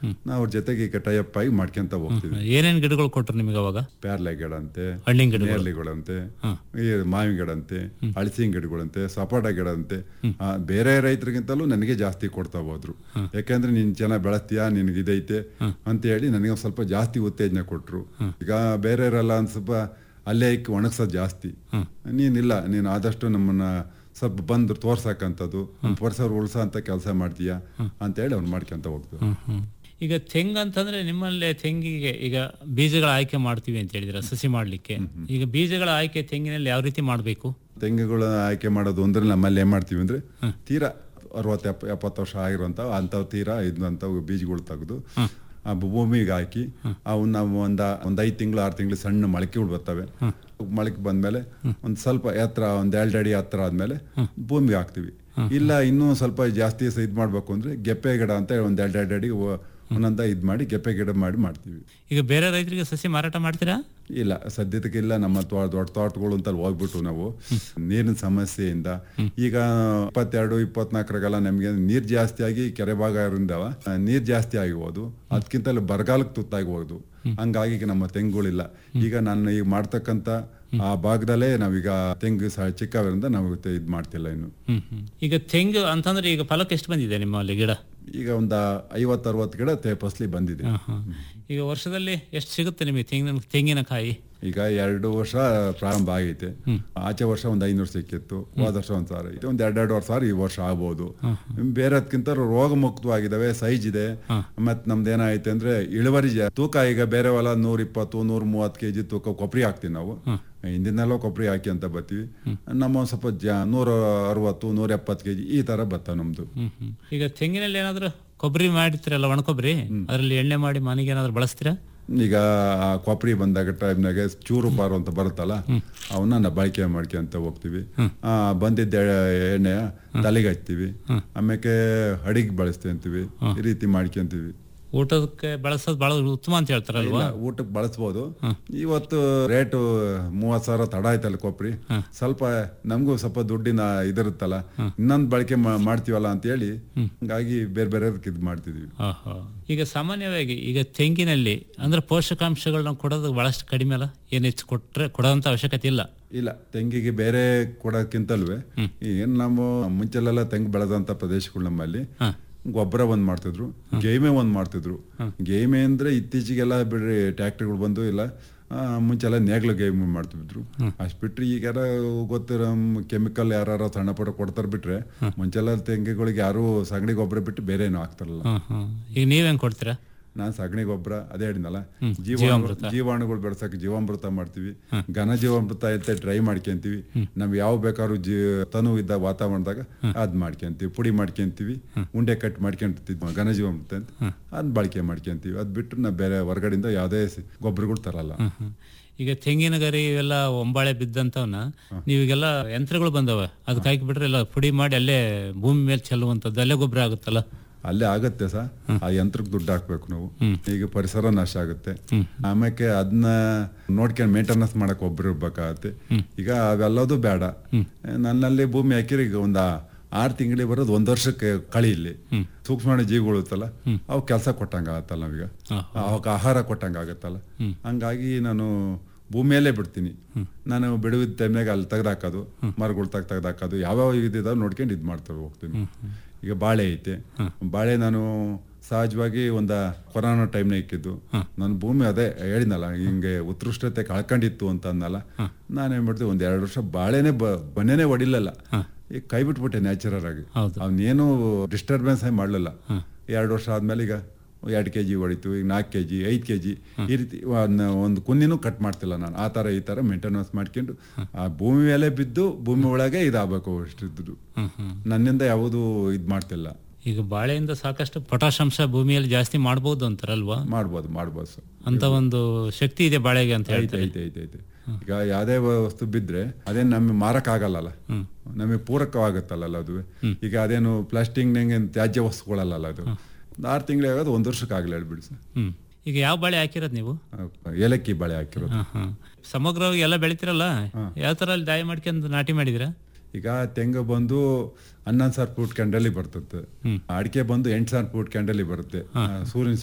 ನಾವು ಅವ್ರ ಜೊತೆಗೆ ಈಗ ಟೈಅಪ್ ಆಗಿ ಮಾಡ್ಕೊಂತ ಹೋಗ್ತೀವಿ ಏನೇನ್ ಗಿಡಗಳು ಕೊಟ್ರು ನಿಮಗೆ ಅವಾಗ ಪ್ಯಾರ್ಲೆ ಗಿಡ ಅಂತೆ ಹಣ್ಣಿನ ಗಿಡಗಳು ನೇರಳೆಗಳಂತೆ ಈ ಮಾವಿನ ಗಿಡ ಅಂತೆ ಹಳಸಿನ ಗಿಡಗಳಂತೆ ಸಪೋಟ ಗಿಡ ಅಂತೆ ಆ, ಬೇರೆ ರೈತರಿಗಿಂತಲೂ ನನಗೆ ಜಾಸ್ತಿ ಕೊಡ್ತಾ ಹೋದ್ರು ಯಾಕಂದ್ರೆ ನೀನ್ ಚೆನ್ನಾಗಿ ಬೆಳೆಸ್ತೀಯಾ ನಿನಗೆ ಇದೈತೆ ಅಂತ ಹೇಳಿ ನನಗೆ ಒಂದ್ ಸ್ವಲ್ಪ ಜಾಸ್ತಿ ಉತ್ತೇಜನ ಕೊಟ್ರು ಈಗ ಬೇರೆಯವರೆಲ್ಲ ಒಂದ್ ಸ್ವಲ್ಪ ಅಲ್ಲೇ ಇಕ್ಕಿ ಒಣಗ್ಸೋದು ಜಾಸ್ತಿ ನೀನಿಲ್ಲ ನೀನು ಆದಷ್ಟು ನಮ್ಮನ್ನ ಸ್ವಲ್ಪ ಬಂದು ತೋರ್ಸಕ್ಕಂಥದ್ದು ಪರಿಸರ ಉಳ್ಸೋ ಅಂತ ಕೆಲಸ ಮಾಡ್ತೀಯಾ ಅಂತ ಹೇಳಿ ಅವ್ನು ಮಾಡ್ಕೊಂತ ಹೋಗ್ತಾರೆ ಹ್ಮ್, ಹ್ಮ್. ಈಗ ತೆಂಗು ಅಂತಂದ್ರೆ ನಿಮ್ಮಲ್ಲಿ ತೆಂಗಿಗೆ ಈಗ ಬೀಜಗಳ ಆಯ್ಕೆ ಮಾಡ್ತೀವಿ ಅಂತ ಹೇಳಿದ್ರ ಸಸಿ ಮಾಡ್ಲಿಕ್ಕೆ ಈಗ ಬೀಜಗಳ ಆಯ್ಕೆ ತೆಂಗಿನಲ್ಲಿ ಯಾವ ರೀತಿ ಮಾಡಬೇಕು ತೆಂಗುಗಳ ಆಯ್ಕೆ ಮಾಡೋದು ಅಂದ್ರೆ ನಮ್ಮಲ್ಲಿ ಏನ್ ಮಾಡ್ತೀವಿ ಅಂದ್ರೆ ತೀರಾ ಅರವತ್ತು ಎಪ್ಪ ಎಪ್ಪತ್ತು ವರ್ಷ ಆಗಿರುವಂತ ಅಂಥವು ತೀರಾ ಇದ್ದಂಥವು ಬೀಜಗಳು ತೆಗೆದು ಆ ಭೂಮಿಗೆ ಹಾಕಿ ಅವನ್ನ ಒಂದ ಒಂದ್ ಐದು ತಿಂಗಳು ಆರು ತಿಂಗಳು ಸಣ್ಣ ಮೊಳಕೆಗಳು ಬರ್ತವೆ ಮೊಳಕೆ ಬಂದ್ಮೇಲೆ ಒಂದ್ ಸ್ವಲ್ಪ ಎತ್ತರ ಒಂದ್ ಎರಡು ಅಡಿ ಹತ್ರ ಆದ್ಮೇಲೆ ಭೂಮಿಗೆ ಹಾಕ್ತಿವಿ ಇಲ್ಲ ಇನ್ನೂ ಸ್ವಲ್ಪ ಜಾಸ್ತಿ ಇದು ಮಾಡ್ಬೇಕು ಅಂದ್ರೆ ಗೆಪ್ಪೆ ಗಿಡ ಅಂತ ಒಂದ್ ಎರಡು ಎರಡು ಅಡಿ ಒ- ಒಂದೊಂದ ಇದ್ ಮಾಡಿ ಗೆಪ್ಪೆ ಗಿಡ ಮಾಡಿ ಮಾಡ್ತೀವಿ ಈಗ ಬೇರೆ ರೈತರಿಗೆ ಸಸಿ ಮಾರಾಟ ಮಾಡ್ತೀರಾ ಇಲ್ಲ ಸದ್ಯದಕ್ಕೆ ಇಲ್ಲ ನಮ್ಮ ತೋ- ದೊಡ್ಡ ತೋಟಗಳು ಅಂತ ಹೋಗ್ಬಿಟ್ಟು ನಾವು ನೀರಿನ ಸಮಸ್ಯೆಯಿಂದ ಈಗ ಇಪ್ಪತ್ತೆರಡು ಇಪ್ಪತ್ನಾಲ್ಕರಾಗೆಲ್ಲ ನಮಗೆ ನೀರ್ ಜಾಸ್ತಿ ಆಗಿ ಕೆರೆ ಭಾಗ ಇರಿಂದವ ನೀರ್ ಜಾಸ್ತಿ ಆಗಿಬೋದು ಅದಕ್ಕಿಂತಲೂ ಬರಗಾಲಕ್ಕೆ ತುತ್ತಾಗ್ಬೋದು ಹಂಗಾಗಿ ಈಗ ನಮ್ಮ ತೆಂಗುಗಳಿಲ್ಲ ಈಗ ನಾನು ಈಗ ಮಾಡ್ತಕ್ಕಂಥ ಆ ಭಾಗದಲ್ಲೇ ನಾವೀಗ ತೆಂಗು ಸಹ ಚಿಕ್ಕವರಿಂದ ನಾವು ಇದು ಮಾಡ್ತಿಲ್ಲ ಇನ್ನು ಹ್ಮ್ ಹ್ಮ್. ಈಗ ತೆಂಗು ಅಂತಂದ್ರೆ ಈಗ ಫಲಕ್ಕೆ ಎಷ್ಟು ಬಂದಿದೆ ನಿಮ್ಮಲ್ಲಿ ಗಿಡ ಈಗ ಒಂದು ಐವತ್ತು ಅರವತ್ತು ಗಿಡ ತೇ ಫಸಲಿ ಬಂದಿದೆ ಹ, ಹ. ಈಗ ವರ್ಷದಲ್ಲಿ ಎಷ್ಟು ಸಿಗುತ್ತೆ ನಿಮಗೆ ತೆಂಗಿನ ತೆಂಗಿನಕಾಯಿ ಈಗ ಎರಡು ವರ್ಷ ಪ್ರಾರಂಭ ಆಗೈತೆ ಆಚೆ ವರ್ಷ ಒಂದು ಐನೂರು ಸಿಕ್ಕಿತ್ತು ಹೋದ ವರ್ಷ ಒಂದು ಸಾವಿರ ಐತೆ ಒಂದು ಎರಡೆರಡು ವರ್ಷ ಸಾವಿರ ಈ ವರ್ಷ ಆಗ್ಬೋದು ಬೇರೆದ್ಕಿಂತ ರೋಗ ಮುಕ್ತವಾಗಿದ್ದಾವೆ ಸೈಜ್ ಇದೆ ಮತ್ತೆ ನಮ್ದು ಏನಾಯ್ತು ಅಂದ್ರೆ ಇಳುವರಿ ಜಾ- ತೂಕ ಈಗ ಬೇರೆ ಹೊಲ ನೂರ ಇಪ್ಪತ್ತು ನೂರ ಮೂವತ್ತು ಕೆಜಿ ತೂಕ ಕೊಬ್ಬರಿ ಹಾಕ್ತೀವಿ ನಾವು ಹಿಂದಿನೆಲ್ಲ ಕೊಬ್ಬರಿ ಹಾಕಿ ಅಂತ ಬರ್ತೀವಿ ನಮ್ಮ ಒಂದ್ ಸ್ವಲ್ಪ ಜಾ ನೂರ ಅರವತ್ತು ನೂರ ಎಪ್ಪತ್ತು ಕೆಜಿ ಈ ತರ ಬತ್ತ ನಮ್ದು ಹ್ಮ್ ಹ್ಮ್. ಈಗ ತೆಂಗಿನಲ್ಲಿ ಏನಾದ್ರು ಕೊಬ್ಬರಿ ಮಾಡಿರ್ತೀರಲ್ಲ ಒಣ ಕೊಬ್ಬರಿ ಅದರಲ್ಲಿ ಎಣ್ಣೆ ಮಾಡಿ ಮನೆಗೆ ಏನಾದ್ರು ಬಳಸ್ತೀರಾ ಈಗ ಆ ಕೊಬ್ಬರಿ ಬಂದಾಗ ಟೈಮ್ನಾಗೆ ಚೂರು ಪಾರು ಅಂತ ಬರುತ್ತಲ್ಲ ಅವನ್ನ ನಾವು ಬಳಕೆ ಮಾಡ್ಕೊಂತ ಹೋಗ್ತೀವಿ ಆ ಬಂದಿದ್ದ ಎಣ್ಣೆ ತಲೆಗೆ ಹಚ್ತೀವಿ ಆಮೇಲೆ ಅಡಿಗೆ ಬಳಸ್ತೀವಿ ಅಂತೀವಿ ಈ ರೀತಿ ಮಾಡ್ಕೊಂತೀವಿ ಊಟಕ್ಕೆ ಬಳಸೋದು ಬಹಳ ಉತ್ತಮ ಅಂತ ಹೇಳ್ತಾರಲ್ವಾ ಇಲ್ಲ ಊಟಕ್ಕೆ ಬಳಸ್ಬೋದು ಇವತ್ತು ರೇಟು ಮೂವತ್ ಸಾವಿರ ತಡ ಆಯ್ತಲ್ಲ ಕೊಬ್ಬರಿ ಸ್ವಲ್ಪ ನಮಗೂ ಸ್ವಲ್ಪ ದುಡ್ಡಿನ ಇದಿರುತ್ತಲ್ಲ ಇನ್ನೊಂದು ಬಳಕೆ ಮಾ- ಮಾಡ್ತೀವಲ್ಲ ಅಂತ ಹೇಳಿ ಹಂಗಾಗಿ ಬೇರೆ ಬೇರೆ ಇದು ಮಾಡ್ತಿದೀವಿ ಆಹಾ. ಈಗ ಸಾಮಾನ್ಯವಾಗಿ ಈಗ ತೆಂಗಿನಲ್ಲಿ ಅಂದ್ರೆ ಪೋಷಕಾಂಶಗಳನ್ನ ಕೊಡೋದು ಬಹಳಷ್ಟು ಕಡಿಮೆ ಅಲ್ಲ ಏನ್ ಹೆಚ್ಚು ಕೊಟ್ರೆ ಕೊಡೋಂತ ಅವಶ್ಯಕತೆ ಇಲ್ಲ ಇಲ್ಲ ತೆಂಗಿಗೆ ಬೇರೆ ಕೊಡೋಕ್ಕಿಂತಲ್ವೇ ಏನ್ ನಾವು ಮುಂಚೆಲೆಲ್ಲ ತೆಂಗು ಬೆಳೆದಂತ ಪ್ರದೇಶಗಳು ನಮ್ಮಲ್ಲಿ ಗೊಬ್ಬರ ಒಂದ್ ಮಾಡ್ತಿದ್ರು ಗೇಮೆ ಒಂದ್ ಮಾಡ್ತಿದ್ರು ಗೇಮೆ ಅಂದ್ರೆ ಇತ್ತೀಚೆಗೆಲ್ಲ ಬಿಡ್ರಿ ಟ್ಯಾಕ್ಟರ್ಗಳು ಬಂದು ಇಲ್ಲ ಆ, ಮುಂಚೆಲ್ಲ ನೇಗ್ಲು ಗೇಮ್ ಮಾಡ್ತಿದ್ರು ಅಷ್ಟ್ ಬಿಟ್ರೆ ಈಗ ಗೊತ್ತಿರೋ ಕೆಮಿಕಲ್ ಯಾರು ಸಣ್ಣ ಪುಟ್ಟ ಕೊಡ್ತಾರ ಬಿಟ್ರೆ ಮುಂಚೆಲ್ಲ ತೆಂಗಿಗಳಿಗೆ ಯಾರು ಸಗಣಿ ಗೊಬ್ಬರ ಬಿಟ್ಟು ಬೇರೆ ಏನು ಹಾಕ್ತಾರಲ್ಲ ಹ್ಮ್ ಹ್ಮ್. ಈಗ ನೀವೇನ್ ಕೊಡ್ತೀರಾ ನಾನ್ ಸಗಣಿ ಗೊಬ್ಬರ ಅದೇ ಹೇಳಿದ್ನಲ್ಲ ಜೀವಾಣು ಜೀವಾಣುಗಳು ಬೆಳೆಸಕ್ಕೆ ಜೀವಾಮೃತ ಮಾಡ್ತೀವಿ ಘನ ಜೀವಾಮೃತ ಅಂತ ಟ್ರೈ ಮಾಡ್ಕೊಂತೀವಿ ನಾವ್ ಯಾವ ಬೇಕಾದ್ರೂ ಜೀ ತನು ಇದ್ದ ವಾತಾವರಣದಾಗ ಅದ್ ಮಾಡ್ಕೊಂತೀವಿ ಪುಡಿ ಮಾಡ್ಕೊಂತೀವಿ ಉಂಡೆ ಕಟ್ ಮಾಡ್ಕೊಂತಿದ್ವಿ ಘನ ಜೀವಾಮೃತ ಅಂತ ಅದ್ ಬಳಕೆ ಮಾಡ್ಕೊಂತೀವಿ ಅದ್ ಬಿಟ್ಟು ನಾವು ಬೇರೆ ಹೊರಗಡೆಯಿಂದ ಯಾವುದೇ ಸಿ- ಗೊಬ್ಬರಗಳು ತರಲ್ಲ ಹ್ಮ್ ಹ್ಮ್. ಈಗ ತೆಂಗಿನ ಗರಿ ಇವೆಲ್ಲ ಒಂಬಾಳೆ ಬಿದ್ದಂತವನ್ನ ನೀವೀಗೆಲ್ಲ ಯಂತ್ರಗಳು ಬಂದವ ಅದಕ್ಕೆ ಹಾಕಿ ಬಿಟ್ರೆ ಎಲ್ಲ ಪುಡಿ ಮಾಡಿ ಅಲ್ಲೇ ಭೂಮಿ ಮೇಲೆ ಚೆಲ್ಲುವಂಥದ್ದು ಅಲ್ಲೇ ಗೊಬ್ಬರ ಆಗುತ್ತಲ್ಲ ಅಲ್ಲೇ ಆಗತ್ತೆ ಸರ್ ಆ ಯಂತ್ರಕ್ಕೆ ದುಡ್ಡು ಹಾಕ್ಬೇಕು ನಾವು ಈಗ ಪರಿಸರ ನಾಶ ಆಗುತ್ತೆ ಆಮೇಲೆ ಅದನ್ನ ನೋಡ್ಕೊಂಡು ಮೇಂಟೆನೆನ್ಸ್ ಮಾಡಕ್ ಒಬ್ರು ಇರ್ಬೇಕಾಗತ್ತೆ ಈಗ ಅವೆಲ್ಲದು ಬೇಡ ನನ್ನಲ್ಲಿ ಭೂಮಿ ಹಾಕಿರಿ ಈಗ ಒಂದ ಆರು ತಿಂಗಳಿಗೆ ಬರೋದು ಒಂದ್ ವರ್ಷಕ್ಕೆ ಕಳಿ ಇಲ್ಲಿ ಸೂಕ್ಷ್ಮ ಜೀವಿಗಳು ಇರ್ತಲ್ಲ ಅವು ಕೆಲಸ ಕೊಟ್ಟಂಗ ಆಗತ್ತಲ್ಲ ನಾವೀಗ ಅವಕ್ಕೆ ಆಹಾರ ಕೊಟ್ಟಂಗ ಆಗತ್ತಲ್ಲ ಹಂಗಾಗಿ ನಾನು ಭೂಮಿಯಲ್ಲೇ ಬಿಡ್ತೀನಿ ನಾನು ಬಿಡುವಿದ ಟೈಮ್ನಾಗ ಅಲ್ಲಿ ತೆಗ್ದಾಕೋದು ಮರಗಳು ತೆಗ್ದು ತೆಗ್ದಾಕೋದು ಯಾವ್ಯಾವ ಇದಿದಾವೆ ನೋಡ್ಕೊಂಡು ಇದು ಮಾಡ್ತಾ ಹೋಗ್ತೀನಿ ಈಗ ಬಾಳೆ ಐತೆ ಬಾಳೆ ನಾನು ಸಹಜವಾಗಿ ಒಂದ ಕೊರೋನಾ ಟೈಮ್ನ ಇಕ್ಕಿದ್ದು ನನ್ನ ಭೂಮಿ ಅದೇ ಹೇಳಿದ್ನಲ್ಲ ಹಿಂಗೆ ಉತ್ಕೃಷ್ಟತೆ ಕಳ್ಕೊಂಡಿತ್ತು ಅಂತ ಅನ್ನಲ್ಲ ನಾನೇನ್ ಮಾಡ್ತೀವಿ ಒಂದ್ ಎರಡು ವರ್ಷ ಬಾಳೆನೆ ಬ ಬನ್ನೇನೆ ಹೊಡಿಲಲ್ಲ ಈಗ ಕೈ ಬಿಟ್ಬಿಟ್ಟೆ ನ್ಯಾಚುರಲ್ ಆಗಿ ಹೌದು. ಅವನೇನು ಡಿಸ್ಟರ್ಬೆನ್ಸ್ ಮಾಡಲಿಲ್ಲ ಎರಡು ವರ್ಷ ಆದ್ಮೇಲೆ ಈಗ ಎರಡು ಕೆ ಜಿ ಹೊಡಿತು ಈಗ ನಾಲ್ಕು ಕೆ ಜಿ ಐದು ಕೆ ಜಿ ಈ ರೀತಿ ಒಂದ್- ಒಂದು ಕುನ್ನಿನೂ ಕಟ್ ಮಾಡ್ತಿಲ್ಲ ನಾನು ಆ ಥರ ಈ ಥರ ಮೇಂಟೆನೆನ್ಸ್ ಮಾಡ್ಕೊಂಡು ಆ ಭೂಮಿ ಮೇಲೆ ಬಿದ್ದು ಭೂಮಿ ಒಳಗೆ ಇದಾಗಬೇಕು ಅಷ್ಟಿದ್ದು ನನ್ನಿಂದ ಯಾವುದು ಇದು ಮಾಡ್ತಿಲ್ಲ ಈಗ ಬಾಳೆಯಿಂದ ಸಾಕಷ್ಟು ಪೊಟಾಶ್ ಅಂಶ ಭೂಮಿಯಲ್ಲಿ ಜಾಸ್ತಿ ಮಾಡ್ಬೋದು ಅಂತಾರಲ್ವಾ ಮಾಡ್ಬೋದು ಮಾಡ್ಬೋದು ಸರ್ ಅಂತ ಒಂದು ಶಕ್ತಿ ಇದೆ ಬಾಳೆಗೆ ಅಂತ ಐತೆ ಹೇಳ್ತಾರೆ ಐತೆ ಐತೆ ಐತೆ ಈಗ ಯಾವ್ದೇ ವಸ್ತು ಬಿದ್ರೆ ಅದೇನು ನಮಗೆ ಮಾರಕ್ ಆಗಲ್ಲ ನಮಗೆ ಪೂರಕವಾಗುತ್ತಲ್ಲ ಅದು ಈಗ ಅದೇನು ಪ್ಲಾಸ್ಟಿಕ್ ನಂಗೆ ತ್ಯಾಜ್ಯ ವಸ್ತುಗಳಲ್ಲ ಅದು ಒಂದು ಆರು ತಿಂಗಳು ಆಗೋದು ಒಂದು ವರ್ಷಕ್ಕೆ ಆಗಲಿ ಹೇಳ್ಬಿಡಿ ಸರ್ ಹ್ಮ್ ಈಗ ಯಾವ ಬಾಳೆ ಹಾಕಿರೋದು ನೀವು ಏಲಕ್ಕಿ ಬಾಳೆ ಹಾಕಿರೋದು ಹಾ, ಹಾ. ಸಮಗ್ರವಾಗಿ ಎಲ್ಲ ಬೆಳಿತೀರಲ್ಲ ಯಾವ ತರ ಅಲ್ಲಿ ದಾಯ ಮಾಡ್ಕೊಂಡು ನಾಟಿ ಮಾಡಿದಿರಾ ಈಗ ತೆಂಗು ಬಂದು ಹನ್ನೊಂದು ಸಾವಿರ ಫೂಟ್ ಕ್ಯಾಂಡಲಿ ಬರ್ತದೆ ಅಡಿಕೆ ಬಂದು ಎಂಟು ಸಾವಿರ ಫೂಟ್ ಕ್ಯಾಂಡಲಿ ಬರುತ್ತೆ ಸೂರ್ಯನ